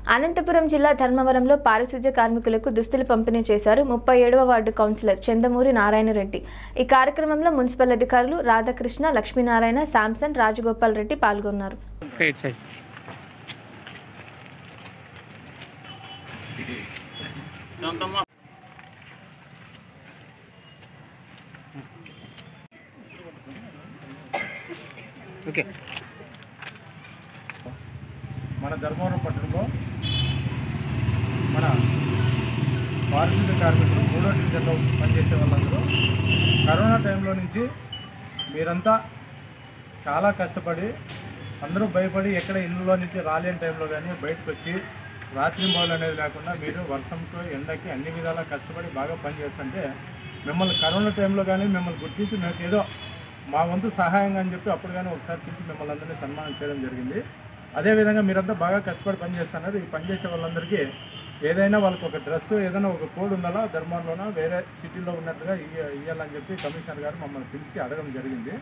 అనంతపురం జిల్లా ధర్మవరంలో పారిశుధ్య కార్మికులకు దుస్తులు పంపిణీ చేశారు ముప్పై ఏడవ వార్డు కౌన్సిలర్ చందమూరి నారాయణరెడ్డి ఈ కార్యక్రమంలో మున్సిపల్ అధికారులు రాధాకృష్ణ లక్ష్మీనారాయణ శాంసన్ రాజగోపాల్ రెడ్డి పాల్గొన్నారు రైట్ సైడ్ ఓకే మన ధర్మవరం పట్టణంలో మన పారిశుద్ధ్య కార్మికులు మూడో డివిజన్లో పనిచేసే వాళ్ళందరూ కరోనా టైంలో నుంచి మీరంతా చాలా కష్టపడి అందరూ భయపడి ఎక్కడ ఇళ్ళలో నుంచి రాలేని టైంలో కానీ బయటకు వచ్చి రాత్రి బౌలు అనేది లేకుండా మీరు వర్షంతో ఎండకి అన్ని విధాలా కష్టపడి బాగా పనిచేస్తుంటే మిమ్మల్ని కరోనా టైంలో కానీ మిమ్మల్ని గుర్తించి మేము ఏదో మా వంతు సహాయంగా అని చెప్పి అప్పుడు కానీ ఒకసారి పిలిచి మిమ్మల్ని అందరినీ సన్మానం చేయడం జరిగింది అదేవిధంగా మీరంతా బాగా కష్టపడి పనిచేస్తున్నారు ఈ పనిచేసే వాళ్ళందరికీ ఏదైనా వాళ్ళకి ఒక డ్రెస్ ఏదైనా ఒక కోడ్ ఉండాలా ధర్మంలోనో వేరే సిటీలో ఉన్నట్టుగా ఇయ్య ఇవ్వాలని చెప్పి కమిషనర్ గారు మమ్మల్ని పిలిచి అడగడం జరిగింది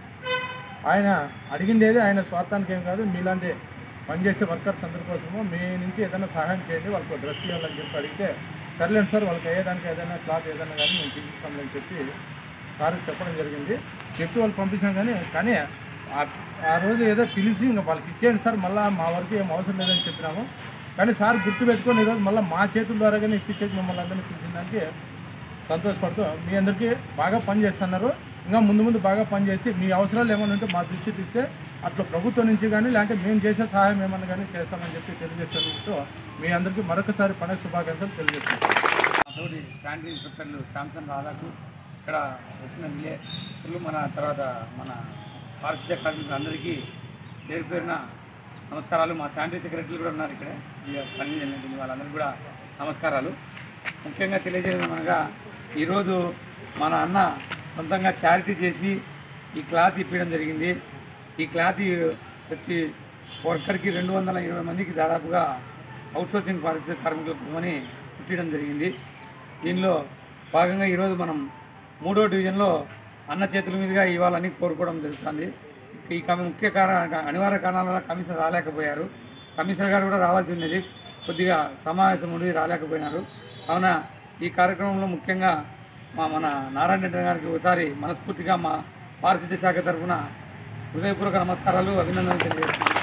ఆయన అడిగిండేది ఆయన స్వార్థానికి ఏం కాదు మీలాంటి పనిచేసే వర్కర్స్ అందరి కోసము మీ నుంచి ఏదైనా సహాయం చేయండి వాళ్ళకి ఒక డ్రెస్ ఇవ్వాలని చెప్పి అడిగితే సర్లేండి సార్ వాళ్ళకి అయ్యేదానికి ఏదైనా క్లాత్ ఏదైనా కానీ మేము తీపిస్తామని చెప్పి సార్ చెప్పడం జరిగింది చెప్పి వాళ్ళు పంపించాం కానీ కానీ ఆ- ఆ రోజు ఏదో పిలిచి ఇంకా వాళ్ళకి ఇచ్చేయండి సార్ మళ్ళీ మా వరకు ఏం అవసరం లేదని చెప్పినాము కానీ సార్ గుర్తు పెట్టుకొని ఈరోజు మళ్ళీ మా చేతుల ద్వారా కానీ ఇప్పించేది మిమ్మల్ని అందరినీ పిలిచిన దానికి సంతోషపడుతూ మీ అందరికీ బాగా పని చేస్తున్నారు ఇంకా ముందు ముందు బాగా పనిచేసి మీ అవసరాలు ఏమైనా ఉంటే మా దృష్టి తీస్తే అట్లా ప్రభుత్వం నుంచి కానీ లేదంటే మేము చేసే సహాయం ఏమన్నా కానీ చేస్తామని చెప్పి తెలియజేస్తున్నట్టు మీ అందరికీ మరొకసారి పండుగ శుభాకాంక్షలు తెలియజేస్తున్నాం తోటి శానిటరీ ఇన్స్పెక్టర్లు శాంసన్ రాధాకు ఇక్కడ వచ్చిన విలేకరులు మన తర్వాత మన పారిశుద్ధ్య కార్మికులు అందరికీ పేరు పేరున నమస్కారాలు మా శానిటరీ సెక్రటరీలు కూడా ఉన్నారు ఇక్కడ ఈ పని చేయండి వాళ్ళందరికీ కూడా నమస్కారాలు ముఖ్యంగా తెలియజేయడం అనగా ఈరోజు మన అన్న సొంతంగా చారిటీ చేసి ఈ క్లాత్ ఇప్పించడం జరిగింది ఈ క్లాత్ ప్రతి వర్కర్కి రెండు వందల ఇరవై మందికి దాదాపుగా అవుట్సోర్సింగ్ పారిశుద్ధ్య కార్మికులకు అని ఇప్పించడం జరిగింది దీనిలో భాగంగా ఈరోజు మనం మూడో డివిజన్లో అన్న చేతుల మీదుగా ఇవ్వాలని కోరుకోవడం జరుగుతుంది ఈ కమి ముఖ్య కారణ అనివార్య కారణాల వల్ల కమిషనర్ రాలేకపోయారు కమిషనర్ గారు కూడా రావాల్సి ఉన్నది కొద్దిగా సమావేశం ఉండి రాలేకపోయినారు కావున ఈ కార్యక్రమంలో ముఖ్యంగా మా మన నారాయణ రెడ్డి గారికి ఒకసారి మనస్ఫూర్తిగా మా పారిశుద్ధ్య శాఖ తరఫున హృదయపూర్వక నమస్కారాలు అభినందనలు తెలియజేస్తున్నాను